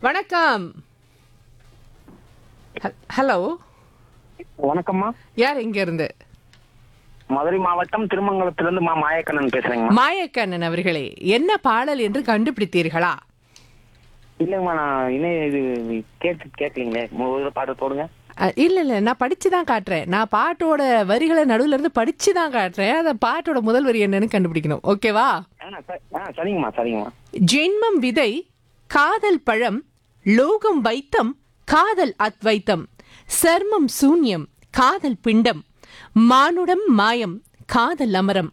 வணக்கம் ஹ- ஹலோ வணக்கம்மா யார் எங்க இருந்து மதுரை மாவட்டம் திருமங்கலத்திலிருந்து மா மாயக்கண்ணன் பேசுறேங்கம்மா மாயக்கண்ணன் அவர்களே என்ன பாடல் என்று கண்டுபிடித்தீர்களா இல்லைங்கம்மா நான் இன்னும் இது கேட்டு கேட்கலீங்களே ஒரு பாட்டு போடுங்க அ, இல்ல இல்ல நான் படிச்சு தான் காட்டுறேன் நான் பாட்டோட வரிகளை நடுவுல இருந்து படிச்சு தான் காட்டுறேன் அந்த பாட்டோட முதல் வரி என்னன்னு கண்டுபிடிக்கணும் ஓகேவா ஆ ச- ஆ சரிங்கம்மா சரிங்கம்மா ஜென்மம் விதை காதல் பழம் லோகம் வைத்தம் காதல் அத்வைத்தம் சர்மம் சூன்யம் காதல் பிண்டம் மானுடம் மாயம் காதல் அமரம்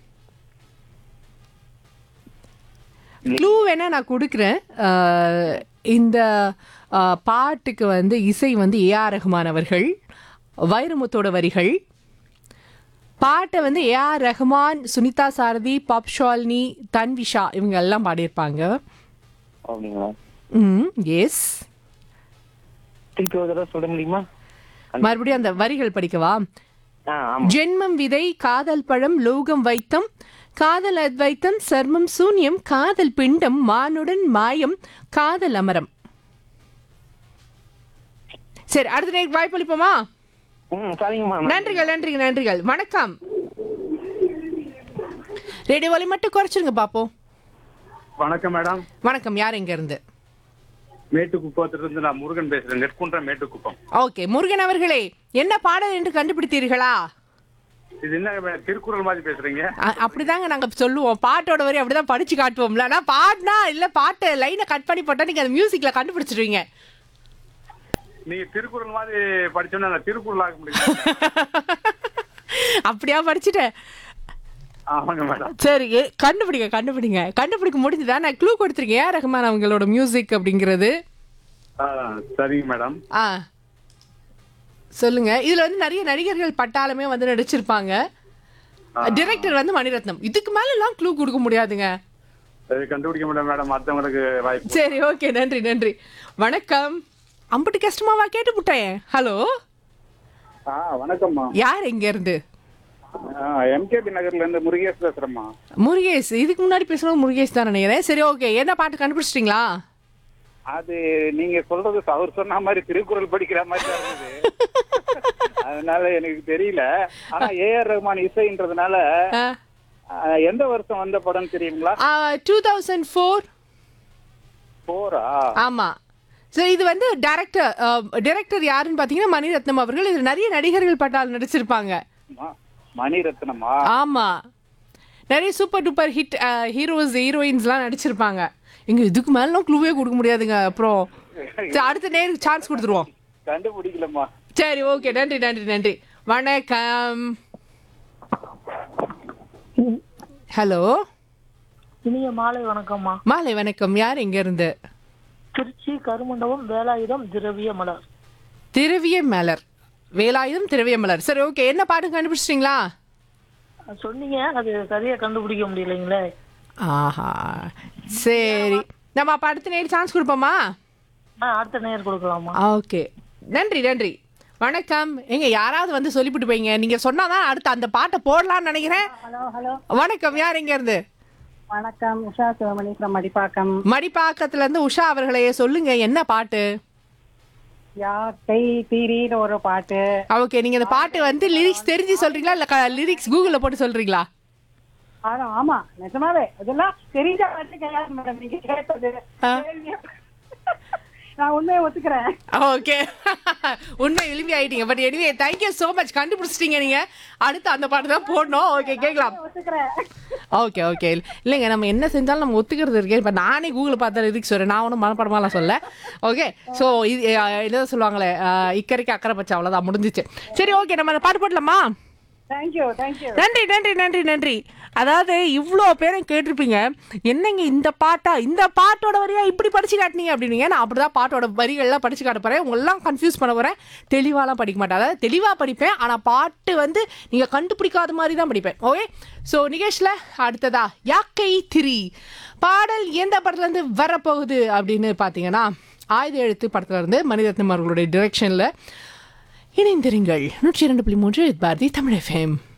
க்ளூ வேணா நான் கொடுக்குறேன் அஹ், இந்த அஹ், பாட்டுக்கு வந்து இசை வந்து ஏஆர் ரஹ்மான் அவர்கள் வைரமுத்தோட வரிகள் பாட்டை வந்து ஏஆர் ரஹ்மான் சுனிதா சாரதி பாப் ஷாலினி தன்விஷா இவங்க எல்லாம் பாடியிருப்பாங்க அப்படிங்களா ம் எஸ் திருப்பி ஒரு தடவை சொல்ல முடியுமா மறுபடியும் அந்த வரிகள் படிக்கவா ஆ ஆமா ஜென்மம் விதை காதல் பழம் லோகம் வைத்தம் காதல் அத்வைத்தம் சர்மம் சூன்யம் காதல் பிண்டம் மானுடன் மாயம் காதல் அமரம் சரி அடுத்த நேரம் வாய்ப்பளிப்போமா ம் சரிங்கம்மா நன்றிகள் நன்றிகள் நன்றிகள் வணக்கம் ரேடியோ ஒலி மட்டும் குறைச்சிருங்க பாப்போம் வணக்கம் மேடம் வணக்கம் யார் எங்க இருந்து மேட்டுக்குப்பத்திலிருந்து நான் முருகன் பேசுறேன் நெற்குன்றம் மேட்டுக்குப்பம் ஓகே முருகன் அவர்களே என்ன பாடல் என்று கண்டுபிடித்தீர்களா இது என்ன மே- திருக்குறள் மாதிரி பேசுறீங்க அ- அப்படிதாங்க நாங்க சொல்லுவோம் பாட்டோட வரி அப்படிதான் படிச்சு காட்டுவோம்ல ஆனா பாட்னா இல்ல பாட்டு லைனை கட் பண்ணி போட்டா நீங்க அந்த மியூசிக்ல கண்டுபிடிச்சிருவீங்க நீங்க திருக்குறள் மாதிரி படிச்சோன்னா நான் திருக்குறள் ஆக முடியும் அப்படியா படிச்சுட்டேன் ஆமாங்க மேடம் சரி ஏ, கண்டுபிடிங்க கண்டுபிடிங்க கண்டுபிடிக்க முடிஞ்சுதா நான் க்ளூ கொடுத்துருக்கேன் ஏன் ரஹ்மான் அவங்களோட மியூசிக் அப்படிங்கிறது ஆ, சரிங்க மேடம் ஆ சொல்லுங்க இதுல வந்து நிறைய நடிகர்கள் பட்டாளமே வந்து நடிச்சிருப்பாங்க டைரக்டர் வந்து மணிரத்னம் இதுக்கு மேல எல்லாம் க்ளூ கொடுக்க முடியாதுங்க சரி கண்டுபிடிக்க முடியும் மேடம் மற்றவங்களுக்கு வாய்ப்பு சரி ஓகே நன்றி நன்றி வணக்கம் அம்புட்டு கஷ்டமாவா கேட்டு புட்டேன் ஹலோ ஆ வணக்கம்மா யார் எங்க இருந்து எம்கேபி நகர்ல இருந்து முருகேஷ் பேசுறேம்மா முருகேஷ் இதுக்கு முன்னாடி பேசுனது முருகேஷ் தான் நினைக்கிறேன் சரி ஓகே என்ன பாட்டு கண்டுபிடிச்சிட்டீங்களா அது நீங்க சொல்றது அவர் சொன்ன மாதிரி திருக்குறள் படிக்கிற மாதிரி தான் இருந்தது அதனால எனக்கு தெரியல ஆனா ஏஆர் ரஹ்மான் இசைன்றதுனால ஆ, எந்த வருஷம் வந்த படம் தெரியுங்களா டூ தௌசண்ட் ஃபோர் போரா ஆமா சரி இது வந்து டைரக்டர் டைரக்டர் யாருன்னு பார்த்தீங்கன்னா மணிரத்னம் அவர்கள் இது நிறைய நடிகர்கள் பட்டால் நடிச்சிருப்பாங்க ம- மணிரத்னமா ஆமா நிறைய சூப்பர் டூப்பர் ஹிட் ஹீரோஸ் ஹீரோயின்ஸ்லாம் நடிச்சிருப்பாங்க இங்க இதுக்கு மேலாம் க்ளூவே கொடுக்க முடியாதுங்க அப்புறம் சரி, அடுத்த நேருக்கு சான்ஸ் கொடுத்துருவோம் கண்டுபிடிக்கலம்மா சரி ஓகே நன்றி நன்றி நன்றி வணக்கம் ஹலோ இனிய மாலை வணக்கம்மா மாலை வணக்கம் யார் எங்க இருந்து திருச்சி கருமண்டபம் வேலாயுதம் திரவிய மலர் திரவிய மலர் வேலாயுதம் திரவிய மலர் சரி ஓகே என்ன பாட்டு கண்டுபிடிச்சிட்டீங்களா சொன்னீங்க அது சரியா கண்டுபிடிக்க முடியலைங்களே ஆஹா சரி நம்ம அப்ப அடுத்த நேரம் சான்ஸ் கொடுப்போமா ஆ அடுத்த நேர் கொடுக்கலாமா ஓகே நன்றி நன்றி வணக்கம் எங்க யாராவது வந்து சொல்லிவிட்டு போய்ங்க நீங்க சொன்னாதான் அடுத்து அந்த பாட்டை போடலாம்னு நினைக்கிறேன் ஹலோ ஹலோ வணக்கம் யார் எங்க இருந்து வணக்கம் உஷா சிவமணி ஃப்ரம் மடிப்பாக்கம் மடிப்பாக்கத்துல இருந்து உஷா அவர்களையே சொல்லுங்க என்ன பாட்டு யாக்கை தீரின்னு ஒரு பாட்டு ஓகே நீங்க இந்த பாட்டு வந்து லிரிக்ஸ் தெரிஞ்சு சொல்றீங்களா இல்ல லிரிக்ஸ் கூகுள்ல போட்டு சொல்றீங்களா ஆனா ஆமா நிஜமாவே இதெல்லாம் தெரிஞ்ச பாட்டு கிடையாது மேடம் நீங்க கேட்டது ஆ. கேள்வியா- நான் உண்மையை ஒத்துக்கிறேன் ஓகே உண்மை விளிம்பி ஆயிட்டீங்க but anyway thank you so much கண்டுபிடிச்சிட்டீங்க நீங்க அடுத்து அந்த பாட்டு தான் போடணும் ஓகே கேட்கலாம் ஒத்துக்கிறேன் ஓகே ஓகே இல்லைங்க நம்ம என்ன செஞ்சாலும் நம்ம ஒத்துக்கிறது இருக்கே இப்போ நானே கூகுள் பார்த்தா இதுக்கு சொல்கிறேன் நான் ஒன்றும் மனப்படமாலாம் சொல்ல ஓகே ஸோ இது அஹ், என்ன சொல்லுவாங்களே அஹ், இக்கரைக்கு அக்கறை பச்சை அவ்வளோதான் முடிஞ்சிச்சு சரி ஓகே நம்ம அந்த பாட்டு போடலாமா தேங்க்யூ தேங்க்யூ நன்றி நன்றி நன்றி நன்றி அதாவது இவ்வளோ பேரும் கேட்டிருப்பீங்க என்னங்க இந்த பாட்டா இந்த பாட்டோட வரியா இப்படி படிச்சு காட்டினீங்க அப்படின்னீங்க நான் அப்படிதான் பாட்டோட வரிகள்லாம் படிச்சு காட்ட போறேன் உங்களெல்லாம் கன்ஃபியூஸ் பண்ண போறேன் தெளிவாலாம் படிக்க மாட்டேன் அதாவது தெளிவாக படிப்பேன் ஆனால் பாட்டு வந்து நீங்கள் கண்டுபிடிக்காத மாதிரி தான் படிப்பேன் ஓகே ஸோ நிகேஷில் அடுத்ததா யாக்கை திரி பாடல் எந்த படத்துலேருந்து வரப்போகுது அப்படின்னு பார்த்தீங்கன்னா ஆயுத எழுத்து படத்துல இருந்து மணிரத்னம் அவர்களுடைய டிரெக்ஷனில் இணைந்திருங்கள் நூற்றி இரண்டு புள்ளி மூன்று பாரதி தமிழ் எஃப்எம்